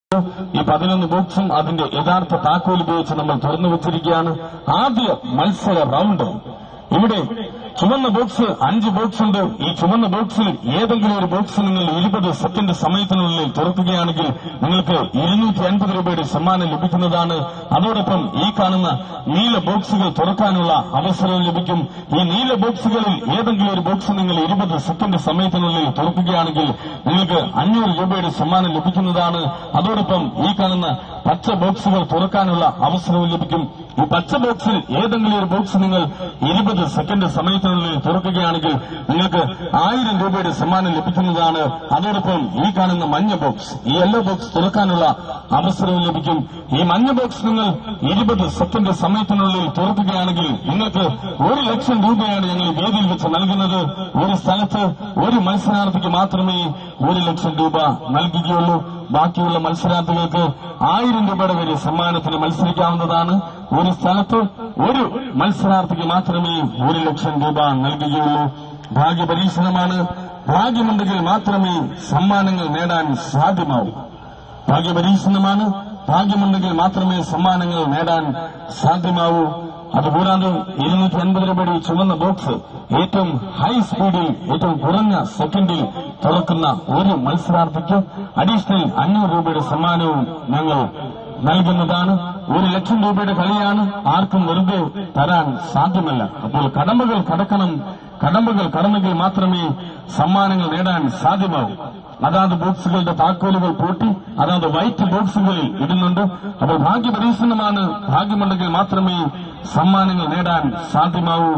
ഈ പതിനൊന്ന് ബോക്സും അതിന്റെ യഥാർത്ഥ താക്കോൽ ഉപയോഗിച്ച് നമ്മൾ തുറന്നു വെച്ചിരിക്കുകയാണ് ആദ്യ മത്സര റൗണ്ട് ഇവിടെ ചുവന്ന ബോക്സ് അഞ്ച് ബോക്സ് ഉണ്ട് ഈ ചുവന്ന ബോക്സിൽ ഏതെങ്കിലും ഒരു ബോക്സ് നിങ്ങൾ ഇരുപത് സെക്കൻഡ് സമയത്തിനുള്ളിൽ തുറക്കുകയാണെങ്കിൽ നിങ്ങൾക്ക് ഇരുന്നൂറ്റി അൻപത് രൂപയുടെ സമ്മാനം ലഭിക്കുന്നതാണ് അതോടൊപ്പം ഈ കാണുന്ന നീല ബോക്സുകൾ തുറക്കാനുള്ള അവസരവും ലഭിക്കും ഈ നീല ബോക്സുകളിൽ ഏതെങ്കിലും ഒരു ബോക്സ് നിങ്ങൾ ഇരുപത് സെക്കൻഡ് സമയത്തിനുള്ളിൽ തുറക്കുകയാണെങ്കിൽ നിങ്ങൾക്ക് അഞ്ഞൂറ് രൂപയുടെ സമ്മാനം ലഭിക്കുന്നതാണ് അതോടൊപ്പം ഈ കാണുന്ന പച്ച ബോക്സുകൾ തുറക്കാനുള്ള അവസരവും ലഭിക്കും ഈ പച്ച ബോക്സിൽ ഏതെങ്കിലും ഒരു ബോക്സ് നിങ്ങൾ ഇരുപത് സെക്കൻഡ് സമയത്തിനുള്ളിൽ തുറക്കുകയാണെങ്കിൽ നിങ്ങൾക്ക് ആയിരം രൂപയുടെ സമ്മാനം ലഭിക്കുന്നതാണ് അതോടൊപ്പം ഈ കാണുന്ന മഞ്ഞ ബോക്സ് ഈ യെല്ലോ ബോക്സ് തുറക്കാനുള്ള അവസരവും ലഭിക്കും ഈ മഞ്ഞ ബോക്സ് നിങ്ങൾ ഇരുപത് സെക്കൻഡ് സമയത്തിനുള്ളിൽ തുറക്കുകയാണെങ്കിൽ നിങ്ങൾക്ക് ഒരു ലക്ഷം രൂപയാണ് ഞങ്ങൾ ഈ വേദിയിൽ വെച്ച് നൽകുന്നത് ഒരു സ്ഥലത്ത് ഒരു മത്സരാർത്ഥിക്ക് മാത്രമേ ഒരു ലക്ഷം രൂപ നൽകുകയുള്ളൂ ബാക്കിയുള്ള മത്സരാർത്ഥികൾക്ക് ആയിരം രൂപയുടെ വരെ സമ്മാനത്തിന് മത്സരിക്കാവുന്നതാണ് ഒരു സ്ഥലത്ത് ഒരു മത്സരാർത്ഥിക്ക് മാത്രമേ ഒരു ലക്ഷം രൂപ നൽകുകയുള്ളൂ ഭാഗ്യ പരീക്ഷണമാണ് ഭാഗ്യമുണ്ടെങ്കിൽ മാത്രമേ സമ്മാനങ്ങൾ നേടാൻ സാധ്യമാവൂ ഭാഗ്യ പരീക്ഷണമാണ് ഭാഗ്യമുണ്ടെങ്കിൽ മാത്രമേ സമ്മാനങ്ങൾ നേടാൻ സാധ്യമാവൂ അതുകൂടാതെ ഇരുന്നൂറ്റി അൻപത് രൂപയുടെ ഈ ചുവന്ന ബോക്സ് ഏറ്റവും ഹൈ സ്പീഡിൽ ഏറ്റവും കുറഞ്ഞ സെക്കൻഡിൽ തുറക്കുന്ന ഒരു മത്സരാർത്ഥിക്ക് അഡീഷണൽ അഞ്ഞൂറ് രൂപയുടെ സമ്മാനവും ഞങ്ങൾ നൽകുന്നതാണ് ഒരു ലക്ഷം രൂപയുടെ കളിയാണ് ആർക്കും വെറുതെ തരാൻ സാധ്യമല്ല അപ്പോൾ കടമ്പകൾ കടക്കണം കടമ്പകൾ കടന്നെങ്കിൽ മാത്രമേ സമ്മാനങ്ങൾ നേടാൻ സാധ്യമാവൂ അതാത് ബോക്സുകളുടെ താക്കോലുകൾ പൂട്ടി അതാത് വൈറ്റ് ബോക്സുകളിൽ ഇടുന്നുണ്ട് അപ്പോൾ ഭാഗ്യ പരീക്ഷണമാണ് ഭാഗ്യമുണ്ടെങ്കിൽ മാത്രമേ സമ്മാനങ്ങൾ നേടാൻ സാധ്യമാവൂ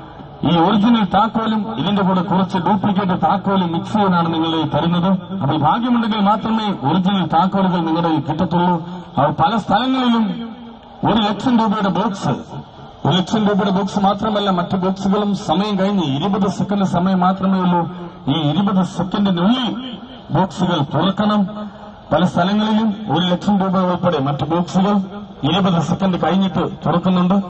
ഈ ഒറിജിനൽ താക്കോലും ഇതിന്റെ കൂടെ കുറച്ച് ഡ്യൂപ്ലിക്കേറ്റ് താക്കോലും മിക്സ് ചെയ്താണ് നിങ്ങൾ തരുന്നത് അപ്പോൾ ഭാഗ്യമുണ്ടെങ്കിൽ മാത്രമേ ഒറിജിനൽ താക്കോലുകൾ നിങ്ങളുടെ കയ്യിൽ കിട്ടത്തുള്ളൂ അവർ പല സ്ഥലങ്ങളിലും ഒരു ലക്ഷം രൂപയുടെ ബോക്സ് ഒരു ലക്ഷം രൂപയുടെ ബോക്സ് മാത്രമല്ല മറ്റു ബോക്സുകളും സമയം കഴിഞ്ഞ് ഇരുപത് സെക്കൻഡ് സമയം മാത്രമേ ഉള്ളൂ ഈ ഇരുപത് സെക്കൻഡിനുള്ളിൽ ബോക്സുകൾ തുറക്കണം പല സ്ഥലങ്ങളിലും ഒരു ലക്ഷം രൂപ ഉൾപ്പെടെ മറ്റു ബോക്സുകൾ ഇരുപത് സെക്കൻഡ് കഴിഞ്ഞിട്ട് തുറക്കുന്നുണ്ട്